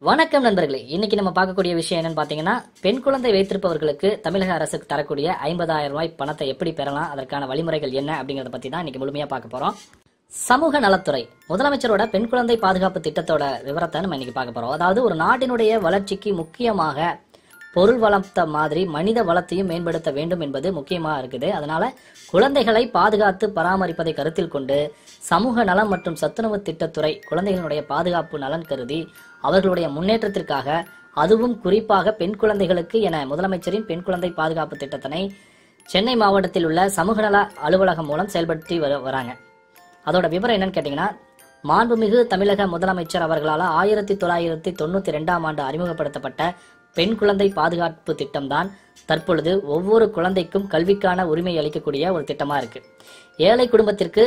வணக்கம் நண்பர்களே இன்னைக்கு நம்ம பார்க்கக்கூடிய விஷயம் என்னன்னு பாத்தீங்கன்னா பெண் குழந்தை வைத்திருப்பவர்களுக்கு தமிழக அரசுக்கு தரக்கூடிய ஐம்பதாயிரம் ரூபாய் பணத்தை எப்படி பெறலாம் அதற்கான வழிமுறைகள் என்ன அப்படிங்கறத பத்தி தான் இன்னைக்கு முழுமையா பார்க்க போறோம் சமூக நலத்துறை முதலமைச்சரோட பெண் குழந்தை பாதுகாப்பு திட்டத்தோட விவரத்தை நம்ம இன்னைக்கு பார்க்க போறோம் அதாவது ஒரு நாட்டினுடைய வளர்ச்சிக்கு முக்கியமாக பொருள் வளர்த்த மாதிரி மனித வளத்தையும் மேம்படுத்த வேண்டும் என்பது முக்கியமா இருக்குது அதனால குழந்தைகளை பாதுகாத்து பராமரிப்பதை கருத்தில் கொண்டு சமூக நலம் மற்றும் சத்துணவு திட்டத்துறை குழந்தைகளுடைய பாதுகாப்பு நலன் கருதி அவர்களுடைய முன்னேற்றத்திற்காக அதுவும் குறிப்பாக பெண் குழந்தைகளுக்கு என முதலமைச்சரின் பெண் குழந்தை பாதுகாப்பு திட்டத்தினை சென்னை மாவட்டத்தில் உள்ள சமூக நல அலுவலகம் மூலம் செயல்படுத்தி வர- வராங்க அதோட விவரம் என்னன்னு கேட்டீங்கன்னா மாண்புமிகு தமிழக முதலமைச்சர் அவர்களால் ஆயிரத்தி தொள்ளாயிரத்தி தொண்ணூத்தி ரெண்டாம் ஆண்டு அறிமுகப்படுத்தப்பட்ட பெண் குழந்தை பாதுகாப்பு திட்டம் தான் தற்பொழுது ஒவ்வொரு குழந்தைக்கும் கல்விக்கான உரிமை அளிக்கக்கூடிய ஒரு திட்டமா இருக்கு ஏழை குடும்பத்திற்கு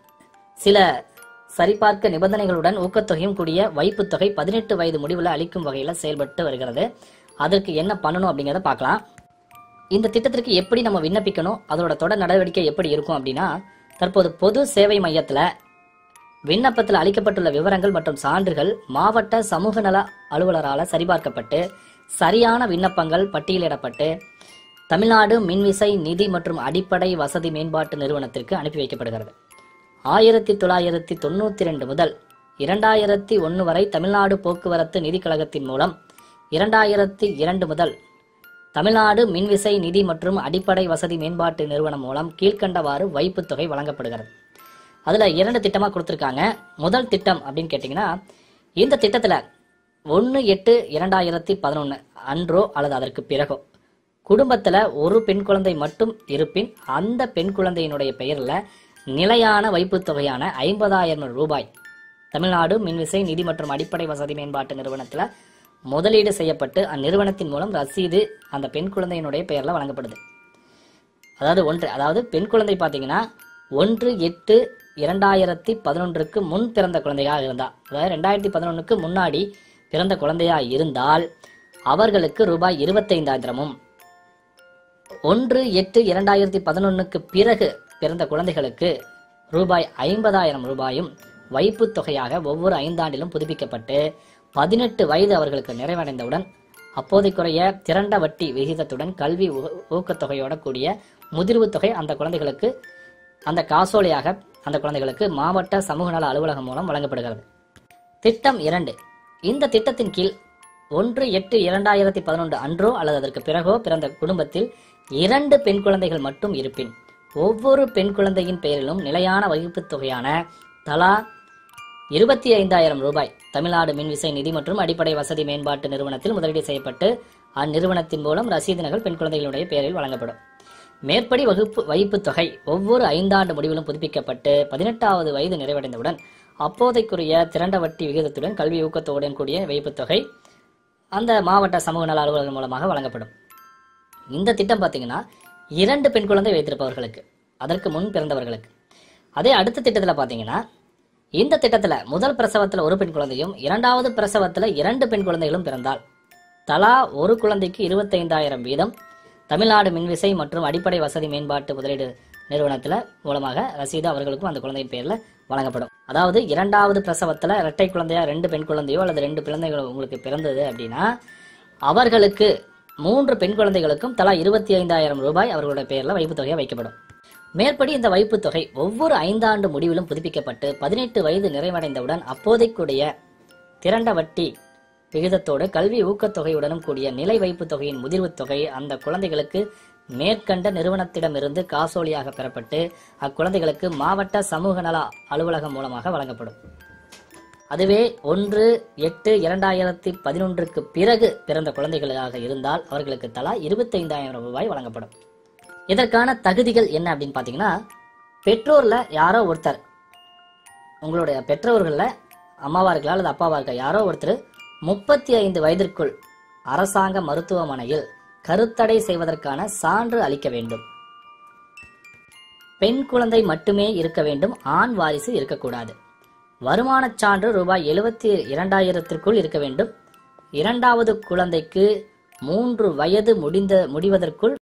சில சரிபார்க்க நிபந்தனைகளுடன் ஊக்கத்தொகையும் கூடிய வைப்புத் தொகை பதினெட்டு வயது முடிவில் அளிக்கும் வகையில் செயல்பட்டு வருகிறது அதற்கு என்ன பண்ணணும் அப்படிங்கிறத பார்க்கலாம் இந்த திட்டத்திற்கு எப்படி நம்ம விண்ணப்பிக்கணும் அதோட தொடர் நடவடிக்கை எப்படி இருக்கும் அப்படின்னா தற்போது பொது சேவை மையத்தில் விண்ணப்பத்தில் அளிக்கப்பட்டுள்ள விவரங்கள் மற்றும் சான்றுகள் மாவட்ட சமூக நல அலுவலரால் சரிபார்க்கப்பட்டு சரியான விண்ணப்பங்கள் பட்டியலிடப்பட்டு தமிழ்நாடு மின்விசை நிதி மற்றும் அடிப்படை வசதி மேம்பாட்டு நிறுவனத்திற்கு அனுப்பி வைக்கப்படுகிறது ஆயிரத்தி தொள்ளாயிரத்தி தொண்ணூத்தி ரெண்டு முதல் இரண்டாயிரத்தி ஒன்று வரை தமிழ்நாடு போக்குவரத்து நிதி கழகத்தின் மூலம் இரண்டாயிரத்தி இரண்டு முதல் தமிழ்நாடு மின்விசை நிதி மற்றும் அடிப்படை வசதி மேம்பாட்டு நிறுவனம் மூலம் கீழ்க்கண்டவாறு வைப்புத் தொகை வழங்கப்படுகிறது அதுல இரண்டு திட்டமா கொடுத்திருக்காங்க முதல் திட்டம் அப்படின்னு கேட்டிங்கன்னா இந்த திட்டத்துல ஒன்று எட்டு இரண்டாயிரத்தி பதினொன்று அன்றோ அல்லது அதற்கு பிறகோ குடும்பத்துல ஒரு பெண் குழந்தை மட்டும் இருப்பின் அந்த பெண் குழந்தையினுடைய பெயர்ல நிலையான வைப்புத் தொகையான ஐம்பதாயிரம் ரூபாய் தமிழ்நாடு மின்விசை நிதி மற்றும் அடிப்படை வசதி மேம்பாட்டு நிறுவனத்துல முதலீடு செய்யப்பட்டு அந்நிறுவனத்தின் மூலம் ரசீது அந்த பெண் குழந்தையினுடைய பெயர்ல வழங்கப்படுது அதாவது ஒன்று அதாவது பெண் குழந்தை பார்த்தீங்கன்னா ஒன்று எட்டு இரண்டாயிரத்தி பதினொன்றுக்கு முன் பிறந்த குழந்தையாக இருந்தா அதாவது ரெண்டாயிரத்தி பதினொன்றுக்கு முன்னாடி பிறந்த குழந்தையா இருந்தால் அவர்களுக்கு ரூபாய் இருபத்தைந்தாயிரமும் ஒன்று எட்டு இரண்டாயிரத்தி பதினொன்றுக்கு பிறகு பிறந்த குழந்தைகளுக்கு ரூபாய் ஐம்பதாயிரம் ரூபாயும் வைப்புத் தொகையாக ஒவ்வொரு ஐந்தாண்டிலும் புதுப்பிக்கப்பட்டு பதினெட்டு வயது அவர்களுக்கு நிறைவடைந்தவுடன் அப்போதைக்குரிய திரண்ட வட்டி விகிதத்துடன் கல்வி ஊ- ஊக்கத்தொகையோட கூடிய முதிர்வுத் தொகை அந்த குழந்தைகளுக்கு அந்த காசோலையாக அந்த குழந்தைகளுக்கு மாவட்ட சமூக நல அலுவலகம் மூலம் வழங்கப்படுகிறது திட்டம் இரண்டு இந்த திட்டத்தின் கீழ் ஒன்று எட்டு இரண்டாயிரத்தி பதினொன்று அன்றோ அல்லது அதற்கு பிறகோ பிறந்த குடும்பத்தில் இரண்டு பெண் குழந்தைகள் மட்டும் இருப்பின் ஒவ்வொரு பெண் குழந்தையின் பெயரிலும் நிலையான வகுப்புத் தொகையான தலா இருபத்தி ஐந்தாயிரம் ரூபாய் தமிழ்நாடு மின்விசை நிதி மற்றும் அடிப்படை வசதி மேம்பாட்டு நிறுவனத்தில் முதலீடு செய்யப்பட்டு அந்நிறுவனத்தின் மூலம் ரசீது நகல் பெண் குழந்தைகளுடைய பெயரில் வழங்கப்படும் மேற்படி வகுப்பு வைப்புத் தொகை ஒவ்வொரு ஐந்தாண்டு முடிவிலும் புதுப்பிக்கப்பட்டு பதினெட்டாவது வயது நிறைவடைந்தவுடன் அப்போதைக்குரிய திரண்ட வட்டி விகிதத்துடன் கல்வி ஊக்கத்தொகையுடன் கூடிய வைப்புத் தொகை அந்த மாவட்ட சமூக நல அலுவலகம் மூலமாக வழங்கப்படும் இந்த திட்டம் பார்த்தீங்கன்னா இரண்டு பெண் குழந்தை வைத்திருப்பவர்களுக்கு அதற்கு முன் பிறந்தவர்களுக்கு அதே அடுத்த திட்டத்தில் பார்த்தீங்கன்னா இந்த திட்டத்தில் முதல் பிரசவத்தில் ஒரு பெண் குழந்தையும் இரண்டாவது பிரசவத்தில் இரண்டு பெண் குழந்தைகளும் பிறந்தால் தலா ஒரு குழந்தைக்கு இருபத்தைந்தாயிரம் வீதம் தமிழ்நாடு மின்விசை மற்றும் அடிப்படை வசதி மேம்பாட்டு முதலீடு நிறுவனத்தில் மூலமாக ரசீது அவர்களுக்கும் அந்த குழந்தையின் பேரில் வழங்கப்படும் அதாவது இரண்டாவது பிரசவத்தில் இரட்டை குழந்தையா ரெண்டு பெண் குழந்தையோ அல்லது ரெண்டு குழந்தைகள் உங்களுக்கு பிறந்தது அப்படின்னா அவர்களுக்கு மூன்று பெண் குழந்தைகளுக்கும் தலா இருபத்தி ஐந்தாயிரம் ரூபாய் அவர்களுடைய பெயரில் வைப்புத் தொகையாக வைக்கப்படும் மேற்படி இந்த வைப்புத் தொகை ஒவ்வொரு ஐந்தாண்டு முடிவிலும் புதுப்பிக்கப்பட்டு பதினெட்டு வயது நிறைவடைந்தவுடன் அப்போதைக்குடைய திரண்ட வட்டி விகிதத்தோடு கல்வி ஊக்கத்தொகையுடனும் கூடிய நிலை வைப்புத் தொகையின் முதிர்வுத் தொகை அந்த குழந்தைகளுக்கு மேற்கண்ட நிறுவனத்திடமிருந்து காசோலியாக பெறப்பட்டு அக்குழந்தைகளுக்கு மாவட்ட சமூக நல அலுவலகம் மூலமாக வழங்கப்படும் அதுவே ஒன்று எட்டு இரண்டாயிரத்தி பதினொன்றுக்கு பிறகு பிறந்த குழந்தைகளாக இருந்தால் அவர்களுக்கு தலா இருபத்தைந்தாயிரம் ரூபாய் வழங்கப்படும் இதற்கான தகுதிகள் என்ன அப்படின்னு பார்த்தீங்கன்னா பெற்றோர்ல யாரோ ஒருத்தர் உங்களுடைய பெற்றோர்கள்ல அம்மாவா இருக்கலாம் அல்லது அப்பாவா இருக்கலாம் யாரோ ஒருத்தர் முப்பத்தி ஐந்து வயதிற்குள் அரசாங்க மருத்துவமனையில் கருத்தடை செய்வதற்கான சான்று அளிக்க வேண்டும் பெண் குழந்தை மட்டுமே இருக்க வேண்டும் ஆண் வாரிசு இருக்கக்கூடாது வருமானச் சான்று ரூபாய் எழுபத்தி இரண்டாயிரத்திற்குள் இருக்க வேண்டும் இரண்டாவது குழந்தைக்கு மூன்று வயது முடிந்த முடிவதற்குள்